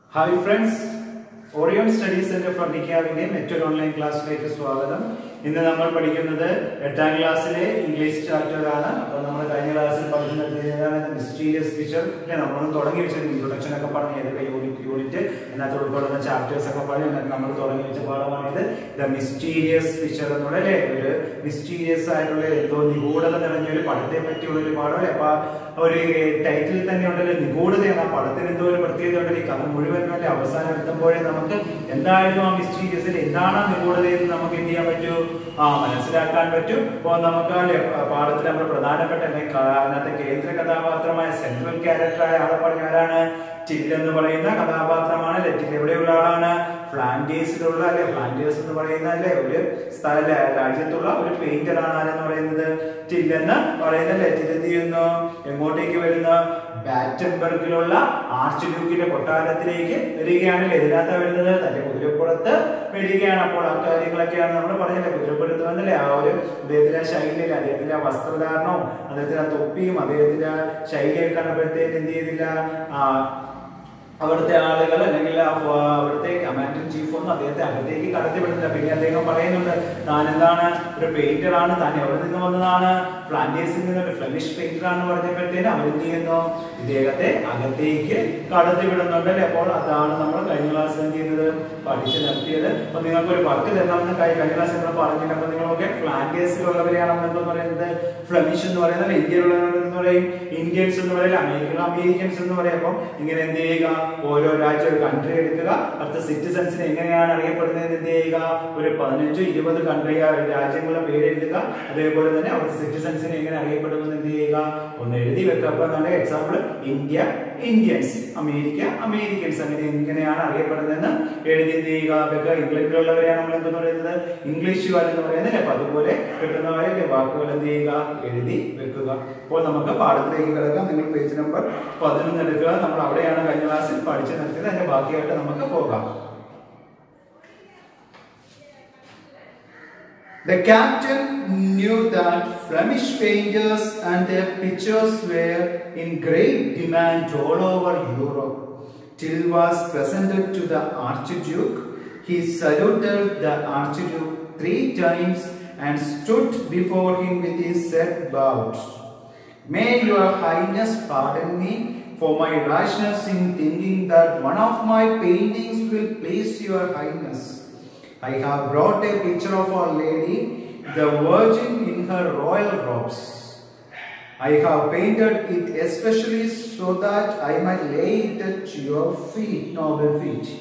Hi friends Orion study centre for നിക്കാവിന്റെ മറ്റൊരു online ക്ലാസ്സിലേക്ക് സ്വാഗതം ഇന്ന് നമ്മൾ പഠിക്കുന്നത് എട്ടാം ക്ലാസ്സിലെ ഇംഗ്ലീഷ് ചാപ്റ്റർ ആണ് അപ്പോൾ നമ്മൾ കഴിഞ്ഞ ക്ലാസ്സിൽ പഠിക്കുന്നത് മിസ്റ്റീരിയസ് ഫിച്ചർ അല്ലെ നമ്മൾ തുടങ്ങി വെച്ച ഇൻട്രൊഡക്ഷൻ ഒക്കെ പറഞ്ഞ് ഏതൊക്കെ യൂണിറ്റ് യൂണിറ്റ് അതിനകത്ത് ഉൾപ്പെടുന്ന ചാപ്റ്റേഴ്സ് ഒക്കെ പറഞ്ഞ് എന്നിട്ട് നമ്മൾ തുടങ്ങി വെച്ച പാഠമാണിത് ദ മിസ്റ്റീരിയസ് ഫിച്ചർ എന്നുള്ള അല്ലേ ഒരു മിസ്റ്റീരിയസ് ആയിട്ടുള്ള എന്തോ നിഗൂഢത നിറഞ്ഞ ഒരു പടത്തെ പറ്റിയുള്ള ഒരു പാഠം അല്ലേ അപ്പൊ ആ ഒരു ടൈറ്റിൽ തന്നെ ഉണ്ടല്ലോ നിഗൂഢതയാണ് ആ പടത്തിന് എന്തോ ഒരു പ്രത്യേകത ഉണ്ടല്ലോ ഈ കഥ മുഴുവൻ അല്ലെ അവസാനം എത്തുമ്പോഴേ നമുക്ക് എന്തായിരുന്നു ആ മിസ്റ്റീരിയസിൽ എന്താണ് ആ നിഗൂഢത എന്ന് നമുക്ക് എന്ത് ചെയ്യാൻ പറ്റൂ ആ മനസ്സിലാക്കാൻ പറ്റും അപ്പോൾ നമുക്ക് അല്ലെ പാഠത്തിൽ നമ്മൾ പ്രധാനപ്പെട്ട അല്ലെങ്കിൽ ക- അതിനകത്തെ കേന്ദ്ര കഥാപാത്രമായ സെൻട്രൽ ക്യാരക്ടറായ ആളെ പറഞ്ഞ ആരാണ് ടിൽ എന്ന് പറയുന്ന കഥാപാത്രമാണ് അല്ലെ ടിൽ എവിടെയുള്ള ആളാണ് ഫ്ലാൻഡേഴ്സിലുള്ള അല്ലെ ഫ്ലാൻഡേഴ്സ് എന്ന് പറയുന്ന അല്ലെ ഒരു സ്ഥല അല്ലെ, രാജ്യത്തുള്ള ഒരു പെയിന്റർ ആണ് ആരെന്ന് പറയുന്നത് ടിൽ എന്ന് പറയുന്ന അല്ലെ ടിൽ എന്ത് ചെയ്യുന്നു എങ്ങോട്ടേക്ക് വരുന്ന ബാറ്റൻബർഗിലുള്ള ആർച്ച് ഡ്യൂക്കിന്റെ കൊട്ടാരത്തിലേക്ക് വരികയാണല്ലേ ഇതിനകത്ത് വരുന്നത് തന്റെ കുതിരപ്പുറത്ത് വരികയാണ് അപ്പോൾ ആ കാര്യങ്ങളൊക്കെയാണ് നമ്മൾ പറഞ്ഞല്ലേ കുതിരപ്പുറത്ത് വന്നല്ലേ ആ ഒരു അദ്ദേഹത്തിന്റെ ആ ശൈലിയിൽ അദ്ദേഹത്തിന്റെ ആ വസ്ത്രധാരണവും അദ്ദേഹത്തിന്റെ ആ തൊപ്പിയും അദ്ദേഹത്തിന്റെ ആ ശൈലിയൊക്കെ കണ്ടപ്പോഴത്തേക്ക് എന്ത് ചെയ്തില്ല ആ അവിടുത്തെ ആളുകൾ അല്ലെങ്കിൽ ആ ഫ- അവിടുത്തെ കമാൻഡർ ചീഫ് ഒന്നും അദ്ദേഹത്തെ അകത്തേക്ക് കടത്തിവിടുന്നില്ല പിന്നെ അദ്ദേഹം പറയുന്നുണ്ട് താൻ എന്താണ് ഒരു പെയിന്റർ ആണ് താൻ എവിടെ നിന്ന് വന്നതാണ് ഫ്ലാൻഡേഴ്സിൽ നിന്ന് ഒരു ഫ്ലമിഷ് പെയിന്റർ ആണെന്ന് പറഞ്ഞപ്പോഴത്തേന് അവരെന്ത് ചെയ്യുന്നു ഇദ്ദേഹത്തെ അകത്തേക്ക് കടത്തിവിടുന്നുണ്ട് അല്ലേ അപ്പോൾ അതാണ് നമ്മൾ കഴിഞ്ഞ ക്ലാസ് എന്ത് ചെയ്തത് പഠിച്ചു നിർത്തിയത് അപ്പൊ നിങ്ങൾക്ക് ഒരു വർക്ക് തരണമെന്ന് കഴി- കഴിഞ്ഞ ക്ലാസ് നമ്മൾ പറഞ്ഞില്ല അപ്പൊ നിങ്ങളൊക്കെ ഫ്ലാൻഡേഴ്സിലുള്ളവരെയാണ് നമ്മൾ എന്താ പറയുന്നത് ഫ്ലമിഷ് എന്ന് പറയുന്നത് ഇന്ത്യയിലുള്ളവർ എന്ന് പറയും ഇന്ത്യൻസ് എന്ന് പറയില്ല അമേരിക്കൻ അമേരിക്കൻസ് എന്ന് പറയും അപ്പം ഇങ്ങനെ എന്ത് ചെയ്യുക ഓരോ രാജ്യം ഒരു കൺട്രി എടുക്കുക അടുത്ത സിറ്റിസൺസിനെ എങ്ങനെയാണ് അറിയപ്പെടുന്നത് എന്ത് ചെയ്യുക ഒരു പതിനഞ്ചോ ഇരുപത് കൺട്രി രാജ്യങ്ങളുടെ പേര് എഴുതുക അതേപോലെ തന്നെ അവിടുത്തെ സിറ്റിസൺസിനെ എങ്ങനെ അറിയപ്പെടുമെന്ന് എന്ത് ചെയ്യുക ഒന്ന് എഴുതി വെക്കുക അപ്പൊ എന്താണ് example India Indians America Americans അങ്ങനെ എങ്ങനെയാണ് അറിയപ്പെടുന്നതെന്ന് എഴുതി എന്ത് ചെയ്യുക വെക്കുക ഇംഗ്ലണ്ടിലുള്ളവരെയാണ് നമ്മൾ എന്തെന്ന് പറയുന്നത് ഇംഗ്ലീഷുകാർ എന്ന് പറയുന്നത് അപ്പൊ അതുപോലെ കിട്ടുന്നവരെ വാക്കുകൾ എന്ത് ചെയ്യുക എഴുതി വെക്കുക അപ്പോൾ നമുക്ക് പാഠത്തിലേക്ക് കിടക്കാം നിങ്ങൾ പേജ് നമ്പർ പതിനൊന്ന് എടുക്കുക നമ്മൾ അവിടെയാണ് കഴിഞ്ഞ ക്ലാസ്സിൽ പഠിച്ചു നിർത്തിയത് അതിന്റെ ബാക്കിയായിട്ട് നമുക്ക് പോകാം The captain knew that Flemish painters and their pictures were in great demand all over Europe. Till was presented to the Archduke. He saluted the Archduke three times and stood before him with his head bowed. May your highness pardon me for my rashness in thinking that one of my paintings will please your highness. I have brought a picture of Our Lady, the Virgin in her royal robes. I have painted it especially so that I might lay it at your feet, noble feet.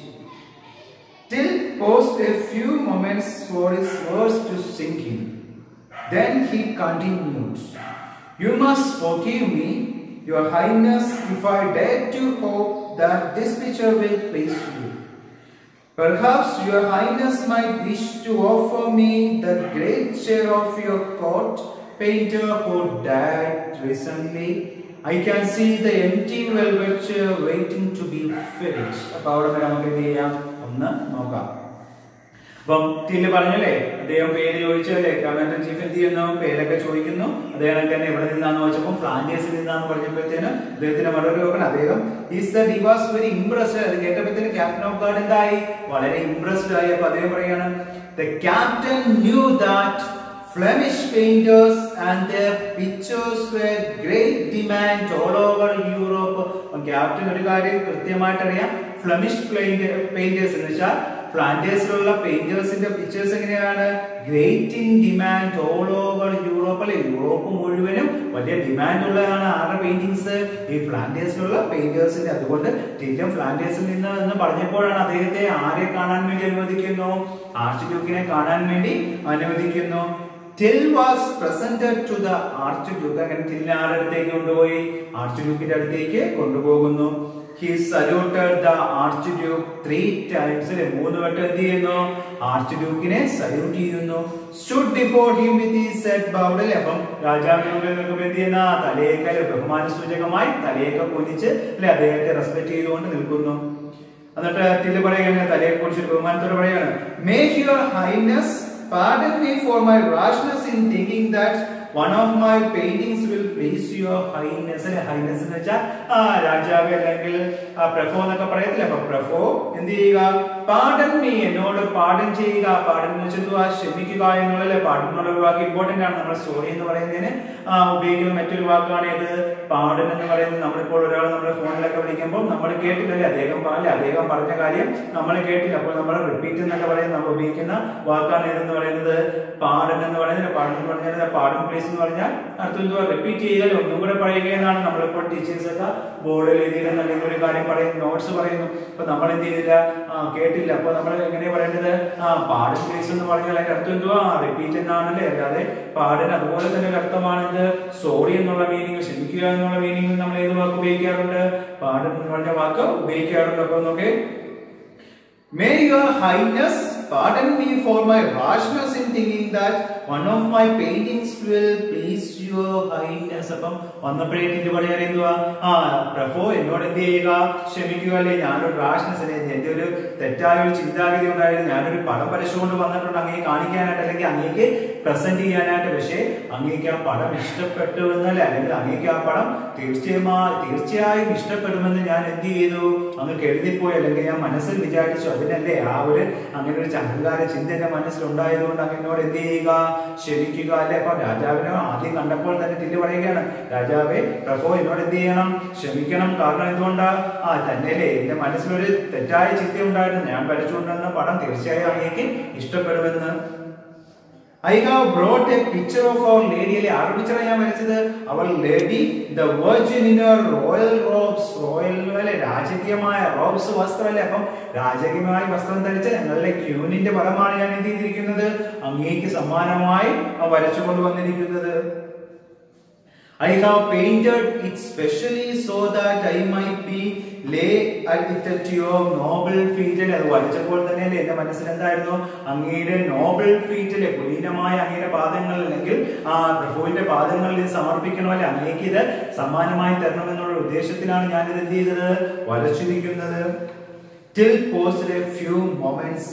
Till paused a few moments for his words to sink in. Then he continued, You must forgive me, your highness, if I dare to hope that this picture will please you. Perhaps your highness might wish to offer me the great share of your court painter who died recently. I can see the empty velvet chair waiting to be filled. അപ്പോൾ അവിടെ വരെ നമുക്ക് എന്ത് ചെയ്യാം ഒന്ന് നോക്കാം അപ്പം till പറഞ്ഞല്ലേ അദ്ദേഹം പേര് ചോദിച്ചല്ലേ കമാൻഡർ ചീഫ് എന്ത് ചെയ്യുന്നു പേരൊക്കെ ചോദിക്കുന്നു അദ്ദേഹം തന്നെ എവിടെ നിന്നാന്ന് ചോദിച്ചപ്പോൾ ഫ്ലാൻഡേഴ്സിൽ നിന്നാന്ന് പറഞ്ഞപ്പോഴത്തേന് അദ്ദേഹത്തിന് മറുപടി നോക്കണം അദ്ദേഹം is the was very impressed അത് കേട്ടപ്പോഴത്തേന് ക്യാപ്റ്റൻ ഓഫ് ഗാർഡ് എന്തായി വളരെ ഇംപ്രസ്ഡ് ആയി അപ്പൊ അദ്ദേഹം പറയാണ് the captain knew that Flemish painters and their pictures were great demand all over Europe. Captain ഒരു കാര്യം കൃത്യമായിട്ട് അറിയാം ഫ്ലമിഷ് പെയിന്റേഴ്സ് എന്ന് വെച്ചാൽ ഫ്ലാൻഡേഴ്സിലുള്ള പെയിന്റേഴ്സിന്റെ പിക്ചേഴ്സ് എങ്ങനെയാണ് great in demand all over Europe അല്ലെ യൂറോപ്പ് മുഴുവനും വലിയ ഡിമാൻഡ് ഉള്ളതാണ് ആരുടെ പെയിന്റിങ്സ് ഈ ഫ്ലാൻഡേഴ്സിലുള്ള പെയിന്റേഴ്സിന്റെ അതുകൊണ്ട് ടില്ലും ഫ്ലാൻഡേഴ്സിൽ നിന്ന് എന്ന് പറഞ്ഞപ്പോഴാണ് അദ്ദേഹത്തെ ആരെ കാണാൻ വേണ്ടി അനുവദിക്കുന്നു ആർച്ച് ഡ്യൂക്കിനെ കാണാൻ വേണ്ടി അനുവദിക്കുന്നു Till was presented to the archduke അങ്ങനെ ടില്ലിനെ ആരുടെ അടുത്തേക്ക് കൊണ്ടുപോയി ആർച്ച് ഡ്യൂക്കിന്റെ അടുത്തേക്ക് കൊണ്ടുപോകുന്നു he saluted the archduke three times അല്ലെ മൂന്ന് വട്ടം എന്ത് ചെയ്യുന്നു ആർച്ച് ഡ്യൂക്കിനെ സല്യൂട്ട് ചെയ്യുന്നു stood before him with his set bowed അല്ലെ അപ്പം രാജാവിന്റെ മുമ്പിൽ നിൽക്കുമ്പോൾ എന്ത് ചെയ്യുന്ന തലയൊക്കെ ബഹുമാന സൂചകമായി തലയൊക്കെ പൊന്നിച്ച് അല്ലെ അദ്ദേഹത്തെ റെസ്പെക്ട് ചെയ്തുകൊണ്ട് നിൽക്കുന്നു എന്നിട്ട് ടില്ല് പറയുകയാണ് തലയെ കുറിച്ച് ബഹുമാനത്തോടെ പറയുകയാണ് may your highness Pardon me for my rashness in thinking that one of my paintings will please your highness അല്ലെ ഹൈനെസ് എന്ന് വെച്ചാൽ ആ രാജാവ് അല്ലെങ്കിൽ ആ പ്രഭോ എന്നൊക്കെ പറയത്തില്ല അപ്പൊ പ്രഭോ എന്ത് ചെയ്യുക പാടൻ മീ എന്നോട് പാടൻ ചെയ്യുക പാടൻ എന്ന് വെച്ചാൽ ക്ഷമിക്കുക എന്നുള്ളല്ലേ പാടൻ എന്നുള്ള ഒരു വാക്ക് ഇമ്പോർട്ടന്റ് ആണ് നമ്മൾ സോറി എന്ന് പറയുന്നതിന് ആ, ഉപയോഗിക്കുന്ന മറ്റൊരു വാക്കാണ് ഇത് പാടൻ എന്ന് പറയുന്നത് നമ്മളിപ്പോൾ ഒരാൾ നമ്മുടെ ഫോണിലൊക്കെ വിളിക്കുമ്പോൾ നമ്മൾ കേട്ടില്ലല്ലേ അദ്ദേഹം പറഞ്ഞില്ല അദ്ദേഹം പറഞ്ഞ കാര്യം നമ്മൾ കേട്ടില്ല അപ്പോൾ നമ്മൾ റിപ്പീറ്റ് എന്നൊക്കെ പറയുന്നത് നമ്മൾ ഉപയോഗിക്കുന്ന വാക്കാണ് ഇതെന്ന് പറയുന്നത് പാടൻ എന്ന് പറയുന്നത് പാടൻ എന്ന് പറഞ്ഞാൽ പാടൻ പ്ലേസ് എന്ന് പറഞ്ഞാൽ അടുത്ത എന്തുവാ റിപ്പീറ്റ് ചെയ്താൽ ഒന്നും കൂടെ പറയുക എന്നാണ് നമ്മളിപ്പോൾ ടീച്ചേഴ്സ് ഒക്കെ ബോർഡിൽ എഴുതിയിരുന്ന അല്ലെങ്കിൽ ഒരു കാര്യം പറയുന്നു നോട്ട്സ് പറയുന്നു അപ്പൊ നമ്മൾ എന്ത് ചെയ്തില്ല ആ കേട്ടില്ല അപ്പൊ നമ്മൾ എങ്ങനെയാ പറയേണ്ടത് ആ പാടൻ പ്ലേസ് എന്ന് പറഞ്ഞാൽ അതിന്റെ അർത്ഥം എന്തുവാ റിപ്പീറ്റ് എന്നാണല്ലേ അല്ലാതെ പാടൻ അതുപോലെ തന്നെ ഒരു അർത്ഥമാണ് ഇത് സോറി എന്നുള്ള മീനിങ് ക്ഷമിക്കുക എന്നുള്ള മീനിങ് നമ്മൾ ഏത് വാക്ക് ഉപയോഗിക്കാറുണ്ട് പാടൻ എന്ന് പറഞ്ഞ വാക്ക് ഉപയോഗിക്കാറുണ്ട് അപ്പൊ നോക്കേ May your highness pardon me for my rashness in thinking that one of my paintings will please your highness. അപ്പം വന്നപ്പോഴേ ഇത് പറയാൻ എന്തുവാ ആ പ്രഭോ എന്നോട് എന്ത് ചെയ്യുക ക്ഷമിക്കുക അല്ലേ ഞാനൊരു റാഷ്നസ് അല്ലേ എന്റെ ഒരു തെറ്റായ ഒരു ചിന്താഗതി ഉണ്ടായിരുന്നു ഞാനൊരു പടം വരച്ചുകൊണ്ട് വന്നിട്ടുണ്ട് അങ്ങേ കാണിക്കാനായിട്ട് അല്ലെങ്കിൽ അങ്ങേക്ക് പ്രസന്റ് ചെയ്യാനായിട്ട് പക്ഷേ അങ്ങേക്ക് ആ പടം ഇഷ്ടപ്പെട്ടു എന്നല്ലേ അല്ലെങ്കിൽ അങ്ങേക്ക് ആ പടം തീർച്ചയായും തീർച്ചയായും ഇഷ്ടപ്പെടുമെന്ന് ഞാൻ എന്ത് ചെയ്തു അങ്ങ് കരുതിപ്പോയി അല്ലെങ്കിൽ ഞാൻ മനസ്സിൽ വിചാരിച്ചു അതിനല്ലേ ആ ഒരു അങ്ങനെ ഒരു അഹങ്കാര ചിന്ത എന്റെ മനസ്സിലുണ്ടായതുകൊണ്ട് അങ്ങ് എന്നോട് എന്ത് ചെയ്യുക ക്ഷമിക്കുക അല്ലെ അപ്പൊ രാജാവിനെ ആദ്യം കണ്ടപ്പോൾ തന്നെ തില്ല് പറയുകയാണ് രാജാവേ പ്രഭോ എന്നോട് എന്ത് ചെയ്യണം ക്ഷമിക്കണം കാരണം എന്തുകൊണ്ടാ ആ തന്നെയല്ലേ എന്റെ മനസ്സിലൊരു തെറ്റായ ചിന്ത ഉണ്ടായിരുന്നു ഞാൻ വരച്ചുകൊണ്ടിരുന്ന പടം തീർച്ചയായും അങ്ങേക്ക് ഇഷ്ടപ്പെടുമെന്ന് I have brought a picture of our lady അല്ലെ ആരുടെ പിക്ചറാണ് ഞാൻ വരച്ചത് അവൾ lady the virgin in royal robes royal അല്ലെ രാജകീയമായ റോബ്സ് വസ്ത്രം അല്ലെ അപ്പം രാജകീയമായ വസ്ത്രം ധരിച്ച ഞങ്ങളുടെ ക്യൂനിന്റെ പടമാണ് ഞാൻ എന്ത് ചെയ്തിരിക്കുന്നത് അങ്ങേക്ക് സമ്മാനമായി വരച്ചു കൊണ്ടുവന്നിരിക്കുന്നത് I have painted it specially so that I might be lay at it at your noble feet അല്ലെ അത് വരച്ചപ്പോൾ തന്നെ അല്ലേ എന്റെ മനസ്സിൽ എന്തായിരുന്നു അങ്ങയുടെ നോബിൾ ഫീറ്റ് അല്ലെ കുലീനമായ അങ്ങയുടെ പാദങ്ങൾ അല്ലെങ്കിൽ ആ പ്രഭുവിന്റെ പാദങ്ങളിൽ ഇത് സമർപ്പിക്കണമല്ലേ അങ്ങേക്ക് ഇത് സമ്മാനമായി തരണമെന്നുള്ള ഉദ്ദേശത്തിലാണ് ഞാൻ ഇത് എന്ത് ചെയ്തത് വരച്ചിരിക്കുന്നത് Till paused a few moments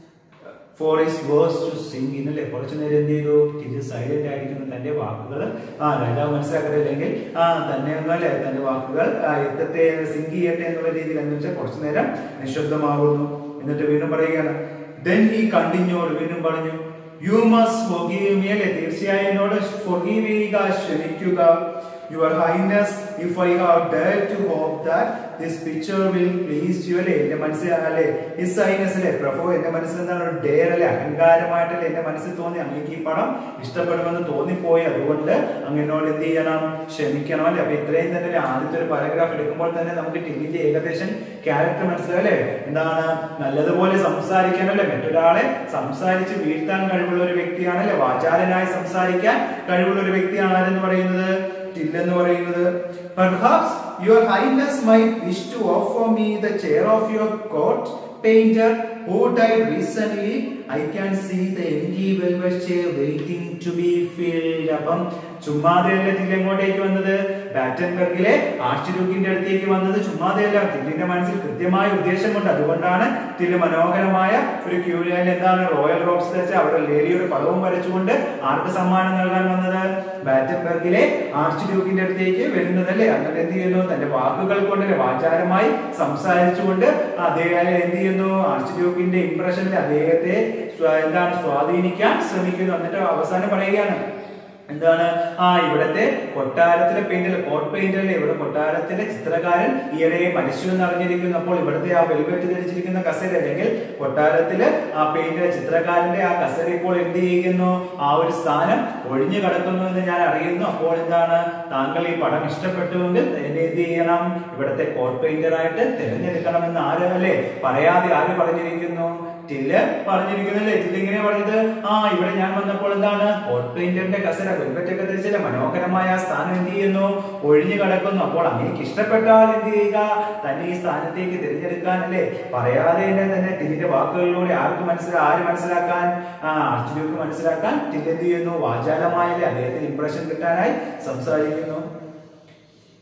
for his words to sink ഇന്നല്ലേ കുറച്ചു നേരം എന്ത് ചെയ്തു ഇത് സൈലന്റ് ആയിരിക്കുന്ന തന്റെ വാക്കുകൾ ആ രാജാവ് മനസ്സിലാക്കത്തില്ലെങ്കിൽ ആ തന്നെ ഒന്നല്ലേ തന്റെ വാക്കുകൾ ആ യുദ്ധത്തെ സിംഗ് ചെയ്യട്ടെ എന്നുള്ള രീതിയിൽ എന്ന് വെച്ചാൽ കുറച്ചു നേരം നിശബ്ദമാകുന്നു എന്നിട്ട് വീണ്ടും പറയുകയാണ് ദെൻ ഹി കണ്ടിന്യൂഡ് വീണ്ടും പറഞ്ഞു യു മസ്റ്റ് forgive me അല്ലേ തീർച്ചയായും എന്നോട് forgive ചെയ്യുക ക്ഷമിക്കുക your highness if I have dare to hope that this picture will please you അല്ലേ എന്റെ മനസ്സിൽ അല്ലേ ഹിസ് ഹൈനസ് അല്ലേ പ്രഭു എന്റെ മനസ്സിൽ എന്താണ് ഒരു ഡെയർ അല്ലേ അഹങ്കാരമായിട്ടല്ലേ എന്റെ മനസ്സിൽ തോന്നി അങ്ങേക്ക് ഈ പടം ഇഷ്ടപ്പെടുമെന്ന് തോന്നിപ്പോയി അതുകൊണ്ട് അങ്ങ് എന്നോട് എന്ത് ചെയ്യണം ക്ഷമിക്കണം അല്ലേ അപ്പൊ ഇത്രയും തന്നെ അല്ലേ ആദ്യത്തെ ഒരു പാരഗ്രാഫ് എടുക്കുമ്പോൾ തന്നെ നമുക്ക് ടിന്നിന്റെ ഏകദേശം ക്യാരക്ടർ മനസ്സിലായല്ലേ എന്താണ് നല്ലതുപോലെ സംസാരിക്കാനല്ലേ മറ്റൊരാളെ സംസാരിച്ച് വീഴ്ത്താൻ കഴിവുള്ള ഒരു വ്യക്തിയാണല്ലേ വാചാലനായി സംസാരിക്കാൻ കഴിവുള്ള ഒരു വ്യക്തിയാണ് ആരെന്ന് പറയുന്നത് ടിൽ എന്ന് പറയുന്നത് Perhaps your highness might wish to offer me the chair of your court painter who died recently. I can see the empty velvet chair waiting to be filled. അപ്പം ചുമ്മാതെയല്ല ടിൽ എങ്ങോട്ടേക്ക് വന്നത് ബാറ്റൻബർഗിലെ ആർച്ച് ഡ്യൂക്കിന്റെ അടുത്തേക്ക് വന്നത് ചുമ്മാതെയല്ല ടില്ലിന്റെ മനസ്സിൽ കൃത്യമായ ഉദ്ദേശമുണ്ട് അതുകൊണ്ടാണ് ടില്ല് മനോഹരമായ ഒരു ക്യൂരിയൽ എന്താണ് റോയൽ റോബ്സ് വെച്ച് അവിടെ ലേഡിയുടെ പടവും വരച്ചുകൊണ്ട് ആർക്ക് സമ്മാനം നൽകാൻ വന്നത് ബാറ്റൻബർഗിലെ ആർച്ച് ഡ്യൂക്കിന്റെ അടുത്തേക്ക് വരുന്നതല്ലേ എന്നിട്ട് എന്ത് ചെയ്യുന്നു തന്റെ വാക്കുകൾ കൊണ്ട് വാചാരമായി സംസാരിച്ചുകൊണ്ട് അദ്ദേഹം എന്ത് ചെയ്യുന്നു ആർച്ച് ഡ്യൂക്കിന്റെ ഇംപ്രഷനിൽ അദ്ദേഹത്തെ സ്വ- എന്താണ് സ്വാധീനിക്കാൻ ശ്രമിക്കുന്നു എന്നിട്ട് അവസാനം പറയുകയാണ് എന്താണ് ആ ഇവിടത്തെ കൊട്ടാരത്തിലെ പെയിന്റർ കോട്ട് പെയിന്റർ അല്ലേ ഇവിടെ കൊട്ടാരത്തിലെ ചിത്രകാരൻ ഈയിടെ മരിച്ചു എന്ന് അറിഞ്ഞിരിക്കുന്നു അപ്പോൾ ഇവിടുത്തെ ആ വെൽവെറ്റ് ധരിച്ചിരിക്കുന്ന കസേര അല്ലെങ്കിൽ കൊട്ടാരത്തിലെ ആ പെയിന്റർ ചിത്രകാരന്റെ ആ കസേര ഇപ്പോൾ എന്ത് ചെയ്യുന്നു ആ ഒരു സ്ഥാനം ഒഴിഞ്ഞു കിടക്കുന്നു എന്ന് ഞാൻ അറിയുന്നു അപ്പോൾ എന്താണ് താങ്കൾ ഈ പടം ഇഷ്ടപ്പെട്ടുവെങ്കിൽ എന്നെ എന്ത് ചെയ്യണം ഇവിടുത്തെ കോട്ട് പെയിന്റർ ആയിട്ട് തിരഞ്ഞെടുക്കണമെന്ന് ആര് അല്ലേ പറയാതെ ആര് പറഞ്ഞിരിക്കുന്നു ടില്ല് പറഞ്ഞിരിക്കുന്നല്ലേ ടില്ല് ഇങ്ങനെ പറഞ്ഞത് ആ ഇവിടെ ഞാൻ വന്നപ്പോൾ എന്താണ് കോട്ട് പെയിന്ററിന്റെ കസര വെൽവെറ്റൊക്കെ ധരിച്ചില്ല മനോഹരമായ ആ സ്ഥാനം എന്ത് ചെയ്യുന്നു ഒഴിഞ്ഞു കിടക്കുന്നു അപ്പോൾ അങ്ങേക്ക് ഇഷ്ടപ്പെട്ടാൽ എന്ത് ചെയ്യുക തന്നെ ഈ സ്ഥാനത്തേക്ക് തിരഞ്ഞെടുക്കാൻ അല്ലേ പറയാതെ തന്നെ തന്നെ ടില്ലിന്റെ വാക്കുകളിലൂടെ ആർക്ക് മനസ്സിലാ ആര് മനസ്സിലാക്കാൻ ആ അർജുനക്ക് മനസ്സിലാക്കാൻ ടില്ല് എന്ത് ചെയ്യുന്നു വാചാലമായല്ലേ അദ്ദേഹത്തിന് ഇംപ്രഷൻ കിട്ടാനായി സംസാരിക്കുന്നു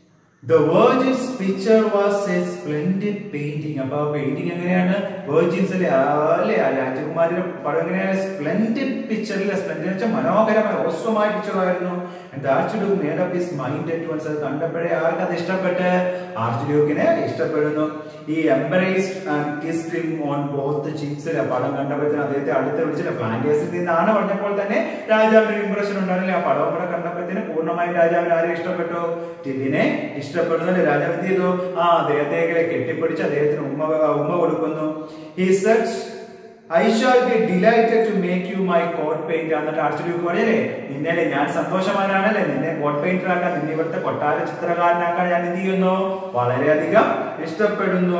The Virgin's picture was a splendid painting. അപ്പൊ പെയിന്റിംഗ് എങ്ങനെയാണ് വെർജിൻസ് അല്ലേ ആ, അല്ലേ ആ രാജകുമാരിയുടെ പടം എങ്ങനെയാണ് സ്പ്ലെൻഡിഡ് പിക്ചർ അല്ലേ സ്പ്ലെൻഡിഡ് വെച്ചാൽ മനോഹരമായ ഓസ്വമായ പിക്ചർ ആയിരുന്നു archduke made up his mind at once അത് കണ്ടപ്പോഴേ ആർക്ക് അത് ഇഷ്ടപ്പെട്ട് ആർച്ചുഡ്യൂക്കിനെ ഇഷ്ടപ്പെടുന്നു ഈ embrace and kissed him on both ചീക്സിൽ പടം കണ്ടപ്പോഴത്തേന് അദ്ദേഹത്തെ അടുത്ത് വിളിച്ചില്ല ഫ്ലാൻഡേഴ്സിൽ നിന്നാണ് പറഞ്ഞപ്പോൾ തന്നെ രാജാവിന് ഇംപ്രഷൻ ഉണ്ടായിരുന്നില്ല ആ പടവും കൂടെ കണ്ടപ്പോഴത്തേന് പൂർണ്ണമായും രാജാവിന് ആരെ ഇഷ്ടപ്പെട്ടു ടില്ലിനെ ഇഷ്ടപ്പെടുന്നില്ല രാജാവ് എന്ത് ചെയ്തു ആ അദ്ദേഹത്തെ ഇങ്ങനെ കെട്ടിപ്പിടിച്ച് അദ്ദേഹത്തിന് ഉമ്മ ഉമ്മ കൊടുക്കുന്നു ഈ such I shall be delighted to make you my court paint എന്നിട്ട് ആർച്ചുഡ്യൂക്ക് പറയല്ലേ നിന്നെ ഞാൻ സന്തോഷവാനാണല്ലേ നിന്നെ കോട്ട് പെയിന്റർ ആക്കാൻ നിന്നെ ഇവിടുത്തെ കൊട്ടാര ചിത്രകാരനാക്കാൻ ഞാൻ എന്ത് ചെയ്യുന്നു വളരെയധികം ഇഷ്ടപ്പെടുന്നു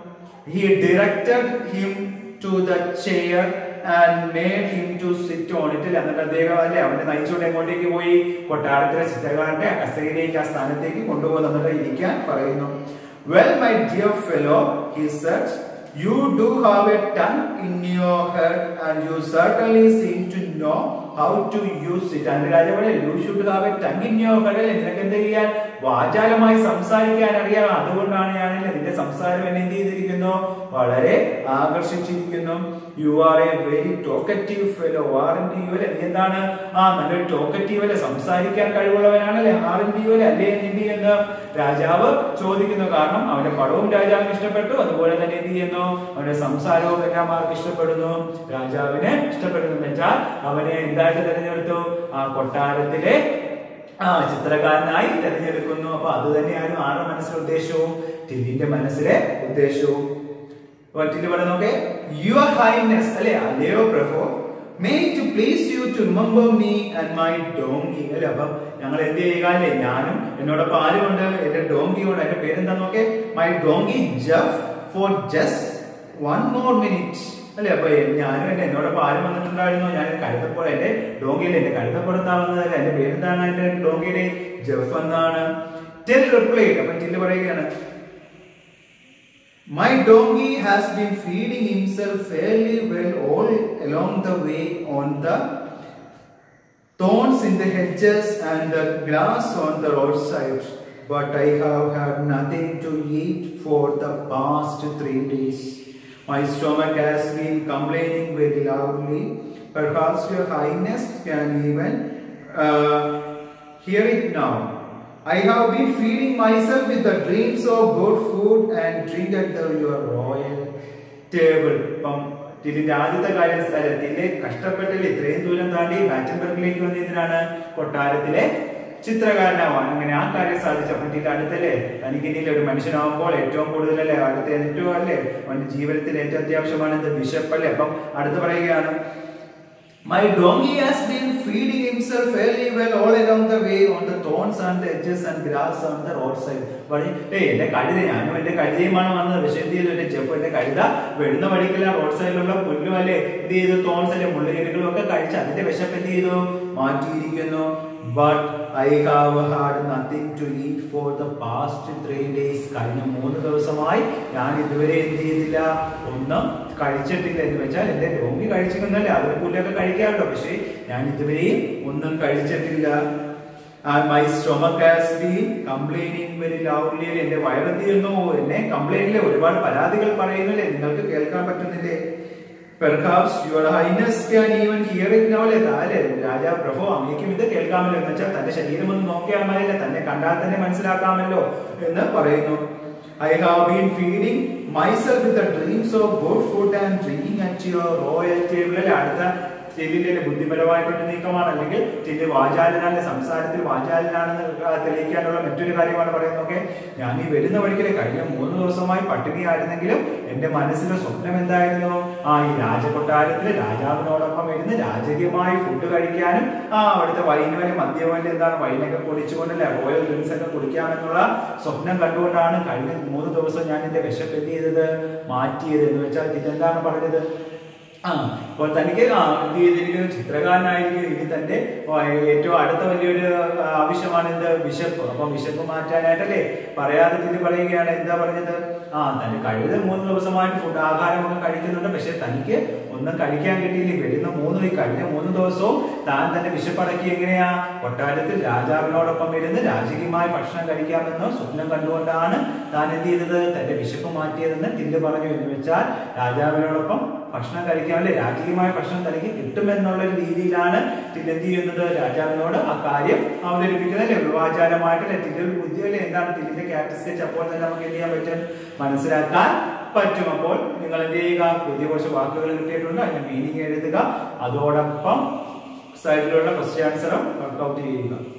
he directed him to the chair and made him to sit on it എന്നിട്ട് അദ്ദേഹം അല്ലെ അവനെ നയിച്ചുകൊണ്ട് എങ്ങോട്ടേക്ക് പോയി കൊട്ടാരത്തിലെ ചിത്രകാരന്റെ കസേരയിലേക്ക് ആ സ്ഥാനത്തേക്ക് കൊണ്ടുപോകുന്നു എന്നിട്ട് ഇരിക്കാൻ പറയുന്നു well my dear fellow he said You do have a tongue in your head and you certainly seem to know how to use it. And രാജാവ് you should have a tongue in your head അല്ലേ നിനക്ക് എന്ത് ചെയ്യാൻ വാചാലമായി സംസാരിക്കാൻ അറിയാം അതുകൊണ്ടാണ് ഞാൻ നിന്റെ സംസാരം എന്നെ എന്ത് ചെയ്തിരിക്കുന്നു വളരെ ആകർഷിച്ചിരിക്കുന്നു you are a very talkative fellow ആറിന്റെ യു അല്ലെ നീ എന്താണ് ആ നല്ലൊരു ടോക്കറ്റീവ് അല്ലെ സംസാരിക്കാൻ കഴിവുള്ളവനാണല്ലേ ആറിന്റെ യു അല്ലെ അല്ലേ എന്ത് ചെയ്യുന്നു രാജാവ് ചോദിക്കുന്നു കാരണം അവന്റെ പടവും രാജാവിന് ഇഷ്ടപ്പെട്ടു അതുപോലെ തന്നെ എന്ത് ചെയ്യുന്നു അവന്റെ സംസാരവും എല്ലാം ആർക്ക് ഇഷ്ടപ്പെടുന്നു രാജാവിന് ഇഷ്ടപ്പെടുന്നു എന്ന് വെച്ചാൽ അവനെ എന്തായിട്ട് തിരഞ്ഞെടുത്തു ആ കൊട്ടാരത്തിലെ ആ ചിത്രകാരനായി തിരഞ്ഞെടുക്കുന്നു അപ്പൊ അത് തന്നെയായിരുന്നു ആരുടെ മനസ്സിലെ ഉദ്ദേശവും ടില്ലിന്റെ മനസ്സിലെ ഉദ്ദേശവും അപ്പൊ ടില്ലി പറഞ്ഞു നോക്കെ യുവർ ഹൈനെസ് അല്ലെ അല്ലയോ പ്രഭു may to please you to remember me and my donkey അല്ലെ അപ്പം ഞങ്ങൾ എന്ത് ചെയ്യുക അല്ലേ ഞാനും എന്നോടൊപ്പം ആരുമുണ്ട് എന്റെ ഡോങ്കി ഉണ്ട് എന്റെ പേരെന്താ നോക്കെ my donkey Jeff for just one more minute അല്ലെ അപ്പൊ ഞാനും എന്റെ എന്നോടൊപ്പം ആരും വന്നിട്ടുണ്ടായിരുന്നു ഞാൻ കഴുതപ്പോൾ എന്റെ ഡോങ്കിയിൽ എന്റെ കഴുതപ്പെടുത്താവുന്നത് എന്റെ പേരെന്താണ് എന്റെ ഡോങ്കിയുടെ ജഫ് എന്നാണ് ടെൽ റിപ്ലൈ അപ്പൊ ടില്ല് പറയുകയാണ് My donkey has been feeding himself fairly well all along the way on the thorns in the hedges and the grass on the roadside. But I have had nothing to eat for the past three days. My stomach has been complaining very loudly. Perhaps your highness can even uh, hear it now. I have been feeding myself with the dreams of good food and drink at the, your royal table. ഇപ്പം ടിലിന്റെ ആദ്യത്തെ കാര്യം അല്ല ടില്ലെ കഷ്ടപ്പെട്ടില്ല ഇത്രയും ദൂരം താണ്ടി ബാച്ചൻബർഗിലേക്ക് വന്നതിനാണ് കൊട്ടാരത്തിലെ ചിത്രകാരനാവാൻ അങ്ങനെ ആ കാര്യം സാധിച്ചപ്പോൾ ടില്ല അടുത്തല്ലേ തനിക്ക് ഇനിയില്ല ഒരു മനുഷ്യനാവുമ്പോൾ ഏറ്റവും കൂടുതലല്ലേ അടുത്ത ഏറ്റവും അല്ലേ അവന്റെ ജീവിതത്തിൽ ഏറ്റവും അത്യാവശ്യമാണ് ഇത് വിശപ്പല്ലേ അപ്പം അടുത്ത് പറയുകയാണ് My donkey has been feeding himself fairly well all along the way on the thorns and the edges and grass on the roadside. പറഞ്ഞു ഏയ് എന്റെ കഴുത ഞാനും എന്റെ കഴുതയുമാണ് വന്നത് പക്ഷെ എന്ത് ചെയ്തു എന്റെ ചെഫ് എന്റെ കഴുത വരുന്ന വഴിക്കെല്ലാം റോഡ് സൈഡിലുള്ള പുല്ലും അല്ലേ എന്ത് ചെയ്തു തോൺസ് അല്ലെ മുള്ളുകെട്ടുകളും ഒക്കെ കഴിച്ച് അതിന്റെ വിശപ്പ് എന്ത് ചെയ്തു മാറ്റിയിരിക്കുന്നു but I have had nothing to eat for the past three days കഴിഞ്ഞ മൂന്ന് ദിവസമായി ഞാൻ ഇതുവരെ എന്ത് ചെയ്തില്ല ഒന്നും കഴിച്ചിട്ടില്ല എന്ന് വെച്ചാൽ എന്റെ ഡോങ്കി കഴിച്ചിരുന്നല്ലേ അതിന് പുല്ലൊക്കെ കഴിക്കാറുണ്ടോ പക്ഷേ ഞാൻ ഇതുവരെയും ഒന്നും കഴിച്ചിട്ടില്ല my stomach has been complaining very loudly എന്റെ വയറെന്ത് ചെയ്യുന്നു എന്നെ കംപ്ലൈന്റിലെ ഒരുപാട് പരാതികൾ പറയുന്നില്ലേ നിങ്ങൾക്ക് കേൾക്കാൻ പറ്റുന്നില്ലേ perhaps your highness can even hear it no അല്ലേ താലെ രാജാ പ്രഭു അങ്ങേക്കും ഇത് കേൾക്കാമല്ലോ എന്ന് വെച്ചാൽ തന്റെ ശരീരം ഒന്ന് നോക്കിയാൽ മതിയല്ലേ തന്നെ കണ്ടാൽ തന്നെ മനസ്സിലാക്കാമല്ലോ എന്ന് പറയുന്നു I have been feeding myself with the dreams of good food and drinking at your royal table അല്ലെ അടുത്ത ടില്ലിന്റെ ബുദ്ധിപരമായിട്ടൊരു നീക്കമാണ് അല്ലെങ്കിൽ ടില്ല് വാചാലനാണ് സംസാരത്തിൽ വാചാലനാണെന്ന് തെളിയിക്കാനുള്ള മറ്റൊരു കാര്യമാണ് പറയുന്നത് ഓക്കെ ഞാൻ ഈ വരുന്ന വഴിക്കിലെ കഴിഞ്ഞ മൂന്ന് ദിവസമായി പട്ടിണിയായിരുന്നെങ്കിലും എന്റെ മനസ്സിലെ സ്വപ്നം എന്തായിരുന്നു ആ ഈ രാജകൊട്ടാരത്തില് രാജാവിനോടൊപ്പം ഇരുന്ന് രാജകീയമായി ഫുഡ് കഴിക്കാനും ആ അവിടുത്തെ വൈനുവലെ മദ്യവലെ എന്താണ് വൈനൊക്കെ കുടിച്ചുകൊണ്ടല്ലേ റോയൽ ഡ്രിങ്ക്സ് ഒക്കെ കുടിക്കാമെന്നുള്ള സ്വപ്നം കണ്ടുകൊണ്ടാണ് കഴിഞ്ഞ മൂന്ന് ദിവസം ഞാൻ എന്റെ വിശപ്പ് എന്ത് ചെയ്തത് മാറ്റിയത് എന്ന് വെച്ചാൽ ഇതെന്താണ് പറഞ്ഞത് ആ അപ്പോൾ തനിക്ക് ആ എന്ത് ചെയ്തിരിക്കുന്നു ചിത്രകാരനായിരിക്കും ഇനി തന്റെ ആ, ഏറ്റവും അടുത്ത വലിയൊരു ആ, ആവശ്യമാണ് എന്ത് വിശപ്പ് അപ്പൊ വിശപ്പ് മാറ്റാനായിട്ടല്ലേ പറയാതെ തിരി പറയുകയാണ് എന്താ പറഞ്ഞത് ആ തന്റെ കഴുത മൂന്ന് ദിവസമായിട്ട് ഫുഡ് ആഹാരമൊക്കെ കഴിക്കുന്നുണ്ട് പക്ഷെ തനിക്ക് ഒന്നും കഴിക്കാൻ കിട്ടിയില്ല വരുന്ന മൂന്ന് ഈ കഴിഞ്ഞ മൂന്ന് ദിവസവും താൻ തന്നെ വിശപ്പടക്കി എങ്ങനെയാ കൊട്ടാരത്തിൽ രാജാവിനോടൊപ്പം ഇരുന്ന് രാജകീയമായ ഭക്ഷണം കഴിക്കാമെന്ന് സ്വപ്നം കണ്ടുകൊണ്ടാണ് താൻ എന്ത് ചെയ്തത് തന്റെ വിശപ്പ് മാറ്റിയതെന്ന് ടില്ല് പറഞ്ഞു എന്ന് വെച്ചാൽ രാജാവിനോടൊപ്പം ഭക്ഷണം കഴിക്കാൻ അല്ലെ രാജകീയമായ ഭക്ഷണം തനിക്ക് കിട്ടുമെന്നുള്ള ഒരു രീതിയിലാണ് ടില്ല് എന്ത് ചെയ്യുന്നത് രാജാവിനോട് ആ കാര്യം അവതരിപ്പിക്കുന്നത് അല്ലെ വിവാചാരമായിട്ട് അല്ലെ ടില്ല് ഒരു ബുദ്ധി അല്ലെ എന്താണ് ടില്ലിന്റെ ക്യാരക്ടറിസ്റ്റിക്സ് അപ്പോൾ തന്നെ നമുക്ക് എന്ത് ചെയ്യാൻ പറ്റും മനസ്സിലാക്കാൻ പറ്റും അപ്പോൾ നിങ്ങൾ എന്ത് ചെയ്യുക പുതിയ കുറച്ച് വാക്കുകൾ കിട്ടിയിട്ടുണ്ട് അതിന്റെ മീനിങ് എഴുതുക അതോടൊപ്പം സൈഡിലുള്ള ക്വസ്റ്റ്യൻ ആൻസറും വർക്ക്ഔട്ട് ചെയ്യുക